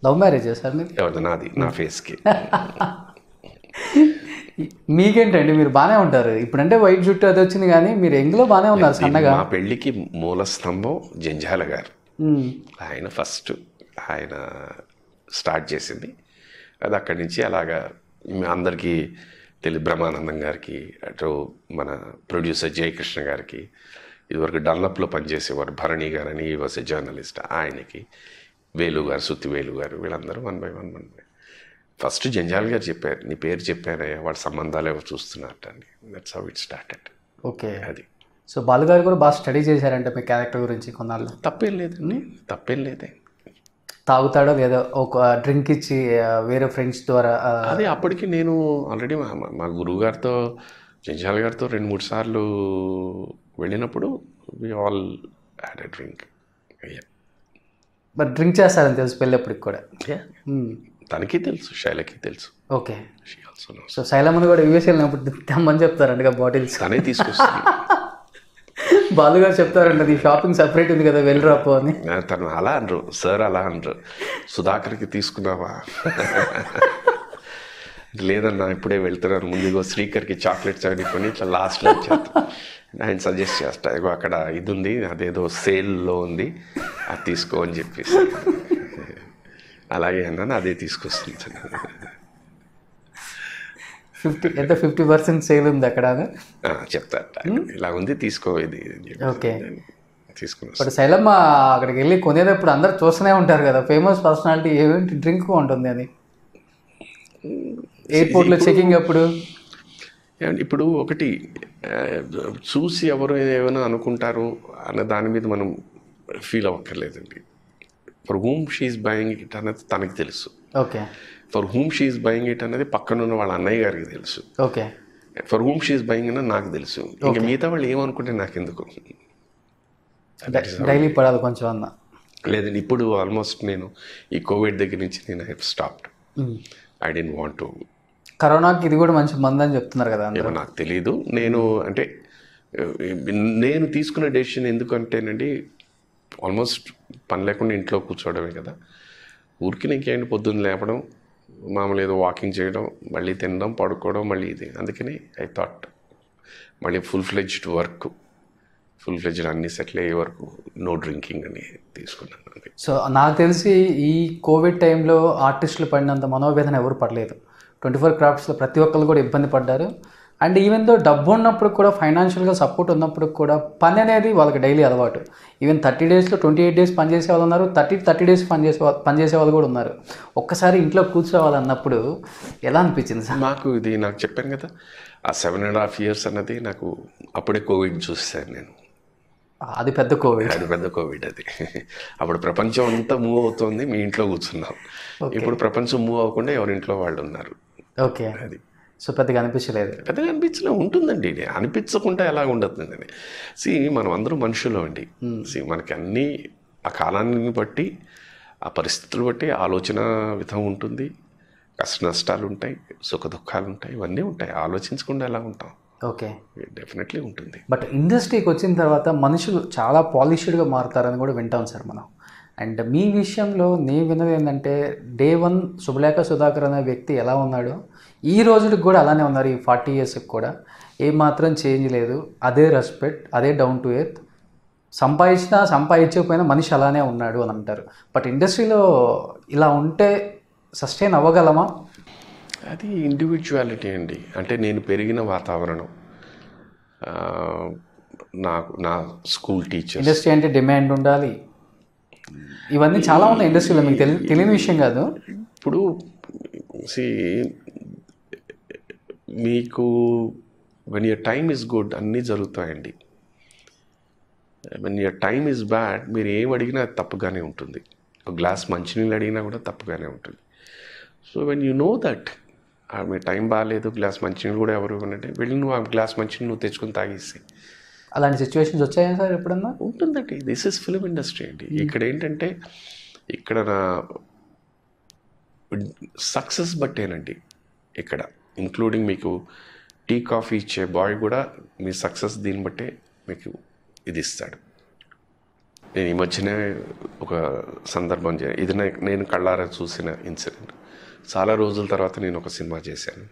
Love మ్యారేజా sir మీరు ఎవరిది నాది నా ఫేస్కి మీకేంటండి మీరు బాగానే ఉంటారు ఇప్పుడంటే వైట్ జుట్టు అది వచ్చింది కానీ మీరు ఎంగులో బాగానే ఉన్నారు సన్నగా మా పెళ్ళికి మూల స్తంభం జంజాల గారు ఉమ్, ఆయన ఫస్ట్ ఆయన స్టార్ట్ చేసింది అది అక్కడి నుంచి అలాగా మీ అందరికీ తెలి బ్రహ్మానందం గారికి అటు మన ప్రొడ్యూసర్ జయకృష్ణ గారికి ఇదివరకు డన్లప్లో పనిచేసేవారు భరణి గారు అని వాజ్ ఎ జర్నలిస్ట్ ఆయనకి వేలు గారు సుత్తి వేలు గారు వీళ్ళందరూ one by one one by first Janjal garu చెప్పారు నీ పేరు చెప్పారయ్యా వాడి సంబంధాలు ఎవరు చూస్తున్నట్టు అండి that's how it started okay అది సో బాలు గారు కూడా బాగా స్టడీ చేశారంటే మీ క్యారెక్టర్ గురించి కొన్నాళ్ళు తప్పేం లేదండి తప్పేం లేదే తాగుతాడో లేదో ఒక డ్రింక్ ఇచ్చి ఆ, వేరే ఫ్రెండ్స్ ద్వారా ఆ, అదే అప్పటికి నేను ఆల్రెడీ మా మా- మా గురువు గారితో జంజాల్ గారితో రెండు మూడు సార్లు వెళ్ళినప్పుడు we all had a drink మరి డ్రింక్ చేస్తారని తెలుసు పెళ్ళప్పటికి కూడా ఉమ్, తనకి తెలుసు శైలకి తెలుసు okay she also knows so శైలమ్మని కూడా యూఎస్ వెళ్ళినప్పుడు తెమ్మని చెప్తారంట బాటిల్స్ తనే తీసుకొస్తుంది బాలు గారు చెప్తారంట ఈ షాపింగ్ సపరేట్ ఉంది కదా వెళ్ళరాపో అని ఆ, తను అలా అనరు సార్ అలా అనరు సుధాకర్కి తీసుకున్నావా లేదన్నా ఇప్పుడే వెళ్తున్నాను ముందుగో శ్రీకర్కి చాక్లెట్స్ అవి కొని ఇట్లా లాస్ట్లో వచ్చేస్తాను ఆయన సజెస్ట్ చేస్తా ఇగో అక్కడ ఇది ఉంది అదేదో సేల్లో ఉంది అది తీసుకో అని చెప్పేసి అలాగే అన్నాను అదే తీసుకొస్తుంది ఫిఫ్టీ ఎంత ఫిఫ్టీ పర్సెంట్ సేల్ ఉంది అక్కడ అని. ఆ, చెప్తా ఇలా ఉంది తీసుకో ఇది అని చెప్పి ఓకే తీసుకుని బట్ శైలమ్మ అక్కడికి వెళ్ళి కొనేటప్పుడు అందరు చూస్తూనే ఉంటారు కదా ఫేమస్ పర్సనాలిటీ ఏమిటి డ్రింక్ ఉంటుంది అని ఎయిర్పోర్ట్లో చెకింగ్ అప్పుడు ఏమంటే ఇప్పుడు ఒకటి ఆ, చూసి ఎవరు ఏమైనా అనుకుంటారు అన్న దాని మీద మనం ఫీల్ అవ్వక్కర్లేదండి for whom she buying it అనేది తనకి తెలుసు okay for whom she buying it అనేది పక్కనున్న వాళ్ళ అన్నయ్య గారికి తెలుసు okay for whom she buying అనేది నాకు తెలుసు ఇంకా మిగతా వాళ్ళు ఏమనుకుంటే నాకు ఎందుకు డైలీ పడాలి కొంచెం అన్న లేదండి ఇప్పుడు ఆల్మోస్ట్ నేను ఈ కోవిడ్ దగ్గర నుంచి నేను I stopped I didn't want to కరోనాకి ఇది కూడా మంచి మందు అని చెప్తున్నారు కదా అందరూ ఏమో నాకు తెలియదు నేను అంటే నేను తీసుకున్న డెసిషన్ ఎందుకంటేనండి ఆల్మోస్ట్ పని లేకుండా ఇంట్లో కూర్చోవడమే కదా ఊరికి ఇంకేంటి పొద్దున్న లేపడం మామూలు ఏదో వాకింగ్ చేయడం మళ్ళీ తినడం పడుకోవడం మళ్ళీ ఇది అందుకని ఐ థాట్ మళ్ళీ full fledged work full fledged అన్ని సెటిల్ అయ్యే వరకు నో డ్రింకింగ్ అని తీసుకున్నాను అండి సో నాకు తెలిసి ఈ కోవిడ్ టైంలో ఆర్టిస్టులు పడినంత మనోవేదన ఎవరు పడలేదు ట్వంటీ ఫోర్ క్రాఫ్ట్స్లో ప్రతి ఒక్కరు కూడా ఇబ్బంది పడ్డారు అండ్ ఈవెన్ దో డబ్బు ఉన్నప్పుడు కూడా ఫైనాన్షియల్గా సపోర్ట్ ఉన్నప్పుడు కూడా పని అనేది వాళ్ళకి డైలీ అలవాటు ఈవెన్ థర్టీ డేస్లో ట్వంటీ ఎయిట్ డేస్ పనిచేసే వాళ్ళు ఉన్నారు థర్టీ థర్టీ డేస్ పని చేసే వాళ్ళు పనిచేసే వాళ్ళు కూడా ఉన్నారు ఒక్కసారి ఇంట్లో కూర్చోవాలన్నప్పుడు ఎలా అనిపించింది సార్ నాకు ఇది నాకు చెప్పాను కదా ఆ సెవెన్ అండ్ హాఫ్ ఇయర్స్ అన్నది నాకు అప్పుడే కోవిడ్ చూసాను నేను అది పెద్ద కోవిడ్ అది పెద్ద కోవిడ్ అది అప్పుడు ప్రపంచం అంతా మూవ్ అవుతోంది మీ ఇంట్లో కూర్చున్నాం ఇప్పుడు ప్రపంచం మూవ్ అవ్వకుండా ఎవరి ఇంట్లో వాళ్ళు ఉన్నారు ఓకే అది సో పెద్దగా అనిపించలేదు పెద్దగా అనిపించలే ఉంటుందండి ఇది అనిపించకుండా ఎలా ఉండదండి సి మనం అందరూ మనుషులు అండి సి మనకి అన్నీ ఆ కాలాన్ని బట్టి ఆ పరిస్థితులు బట్టి ఆలోచన విధం ఉంటుంది కష్ట నష్టాలు ఉంటాయి సుఖ దుఃఖాలు ఉంటాయి ఇవన్నీ ఉంటాయి ఆలోచించకుండా ఎలా ఉంటాం ఓకే డెఫినెట్లీ ఉంటుంది బట్ ఇండస్ట్రీకి వచ్చిన తర్వాత మనుషులు చాలా పాలిష్డ్గా మారుతారని కూడా వింటాం సార్ మనం అండ్ మీ విషయంలో నేను విన్నది ఏంటంటే డే వన్ శుభలేఖ సుధాకర్ అనే వ్యక్తి ఎలా ఉన్నాడో ఈ రోజుకి కూడా అలానే ఉన్నారు ఈ ఫార్టీ ఇయర్స్కి కూడా ఏమాత్రం చేంజ్ లేదు అదే రెస్పెక్ట్ అదే డౌన్ టు ఎర్త్ సంపాదించినా సంపాదించకపోయినా మనిషి అలానే ఉన్నాడు అని అంటారు బట్ ఇండస్ట్రీలో ఇలా ఉంటే సస్టైన్ అవ్వగలమా అది ఇండివిజువాలిటీ అండి అంటే నేను పెరిగిన వాతావరణం ఆ, నాకు నా స్కూల్ టీచర్ ఇండస్ట్రీ అంటే డిమాండ్ ఉండాలి ఇవన్నీ చాలా ఉన్నాయి ఇండస్ట్రీలో మీకు తెలి తెలియని విషయం కాదు ఇప్పుడు సి మీకు when your time is good అన్నీ జరుగుతాయండి when your time is bad మీరు ఏం అడిగినా అది తప్పుగానే ఉంటుంది ఒక గ్లాస్ మంచినీళ్ళు అడిగినా కూడా తప్పుగానే ఉంటుంది so when you know that మీ టైం బాగాలేదు గ్లాస్ మంచినీళ్ళు కూడా ఎవరు ఇవ్వనంటే వెళ్ళి నువ్వు ఆ గ్లాస్ మంచినీళ్ళు నువ్వు తెచ్చుకొని తాగేసి అలాంటి సిచ్యువేషన్స్ వచ్చాయా సార్ ఎప్పుడన్నా ఉంటుందండి దిస్ ఇస్ ఫిలిం ఇండస్ట్రీ అండి ఇక్కడ ఏంటంటే ఇక్కడ నా సక్సెస్ బట్టేనండి ఇక్కడ ఇంక్లూడింగ్ మీకు టీ కాఫీ ఇచ్చే బాయ్ కూడా మీ సక్సెస్ దీన్ని బట్టే మీకు ఇది ఇస్తాడు నేను ఈ మధ్యనే ఒక సందర్భం చే- ఇది నే- నేను కళ్ళారా చూసిన ఇన్సిడెంట్ చాలా రోజుల తర్వాత నేను ఒక సినిమా చేశాను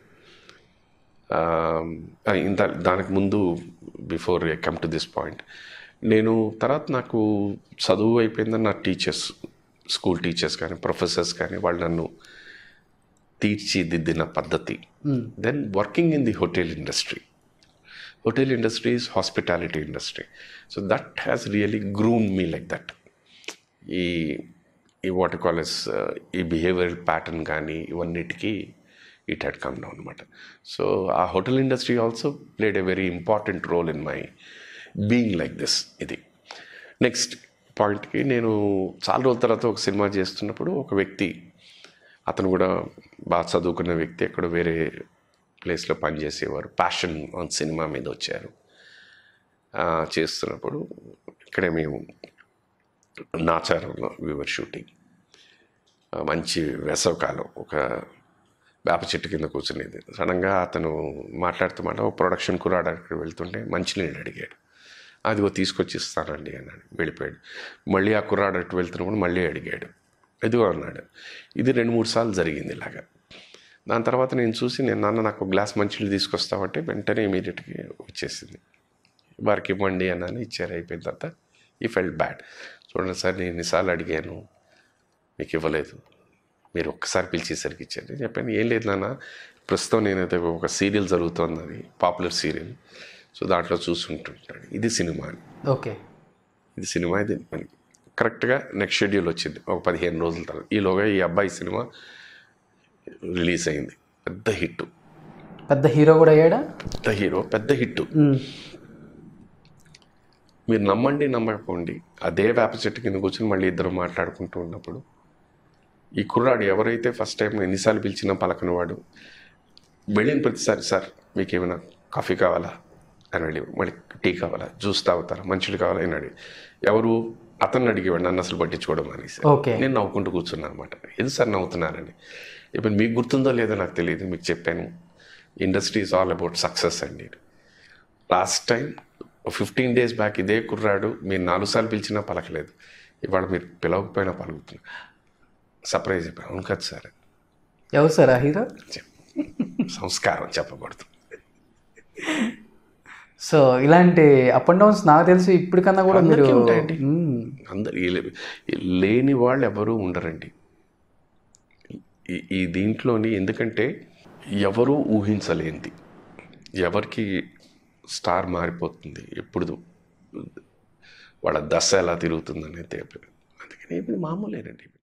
ఆ, ఇంత దానికి ముందు before I come to this point నేను తర్వాత నాకు చదువు అయిపోయిందని నా టీచర్స్ స్కూల్ టీచర్స్ కానీ ప్రొఫెసర్స్ కానీ వాళ్ళు నన్ను తీర్చిదిద్దిన పద్ధతి then working in the hotel industry hotel industry is hospitality industry so that has really groom me like that ఈ ఈ వాట్ కాలెస్ ఈ బిహేవియరల్ ప్యాటర్న్ కానీ ఇవన్నిటికీ ఇట్ హ్యాడ్ కమ్ డౌన్ అనమాట సో ఆ hotel industry also played a very important role in my being like this ఇది next పాయింట్కి నేను చాలా రోజుల తర్వాత ఒక సినిమా చేస్తున్నప్పుడు ఒక వ్యక్తి అతను కూడా బాగా చదువుకున్న వ్యక్తి ఎక్కడ వేరే ప్లేస్లో పనిచేసేవారు ప్యాషన్ ఆన్ సినిమా మీద వచ్చారు ఆ, చేస్తున్నప్పుడు ఇక్కడే మేము నాచారంలో వివర్ షూటింగ్ ఆ, మంచి వేసవకాలం ఒక వేప చెట్టు కింద కూర్చునేది సడన్గా అతను మాట్లాడుతూ మాట ఒక ప్రొడక్షన్ కురాడు అక్కడ వెళ్తుంటే మంచినీళ్ళు అడిగాడు అది ఓ తీసుకొచ్చి ఇస్తానండి అన్నాడు వెళ్ళిపోయాడు మళ్ళీ ఆ కుర్రాడు అటు వెళ్తున్నప్పుడు మళ్ళీ అడిగాడు ఎదుగో అన్నాడు ఇది రెండు మూడు సార్లు జరిగింది ఇలాగా దాని తర్వాత నేను చూసి నేను నాన్న నాకు ఒక గ్లాస్ మంచినీళ్ళు తీసుకొస్తామంటే వెంటనే ఇమీడియట్గా వచ్చేసింది వారికి ఇవ్వండి అన్నాను ఇచ్చారు అయిపోయిన తర్వాత ఈ ఫెల్ట్ బ్యాడ్ చూడండి సార్ నేను ఎన్నిసార్లు అడిగాను మీకు ఇవ్వలేదు మీరు ఒక్కసారి పిలిచేసరికి ఇచ్చారు నేను చెప్పాను ఏం లేదు నాన్న ప్రస్తుతం నేనైతే ఒక సీరియల్ జరుగుతుంది అది పాపులర్ సీరియల్ సో దాంట్లో చూస్తుంటుంటాడు ఇది సినిమా అని ఓకే ఇది సినిమా ఇది కరెక్ట్గా నెక్స్ట్ షెడ్యూల్ వచ్చింది ఒక పదిహేను రోజుల తర్వాత ఈలోగా ఈ అబ్బాయి సినిమా రిలీజ్ అయింది పెద్ద హిట్ పెద్ద హీరో కూడా అయ్యాడా పెద్ద హీరో పెద్ద హిట్ మీరు నమ్మండి నమ్మకపోండి అదే వేప చెట్టు కింద కూర్చొని మళ్ళీ ఇద్దరు మాట్లాడుకుంటూ ఉన్నప్పుడు ఈ కుర్రాడు ఎవరైతే ఫస్ట్ టైం ఎన్నిసార్లు పిలిచినా పలకని వాడు వెళ్ళిన ప్రతిసారి సార్ మీకు ఏమైనా కాఫీ కావాలా అని అడిగి మళ్ళీ టీ కావాలా జ్యూస్ తాగుతారా మంచిది కావాలా అని అడిగి ఎవరు అతన్ని అడిగేవాడు నన్ను అసలు పట్టించుకోవడం అనేసి ఓకే నేను నవ్వుకుంటూ కూర్చున్నాను అనమాట ఎందుకు సార్ నవ్వుతున్నారని ఇప్పుడు మీకు గుర్తుందో లేదో నాకు తెలియదు మీకు చెప్పాను industry is all about success అండి last time fifteen days back ఇదే కుర్రాడు మీరు నాలుగు సార్లు పిలిచినా పలకలేదు ఇవాళ మీరు పిలవకపోయినా పలుకుతున్నారు సర్ప్రైజ్ అయిపోయి అవును కదా సార్ ఎవరు సార్ ఆ హీరో చెప్. సంస్కారం చెప్పకూడదు సో ఇలాంటి అప్ అండ్ డౌన్స్ నాకు తెలిసి ఇప్పటికన్నా కూడా మీరు అందరికీ ఉంటాయండి. మ్మ్. అందరు ఈ- ఈ లేని వాళ్ళు ఎవరు ఉండరండి ఈ- ఈ దీంట్లోని ఎందుకంటే ఎవరు ఊహించలేంది ఎవరికి స్టార్ మారిపోతుంది ఎప్పుడు వాళ్ళ దశ ఎలా తిరుగుతుంది అనేది అందుకని ఇప్పుడు మామూలేనండి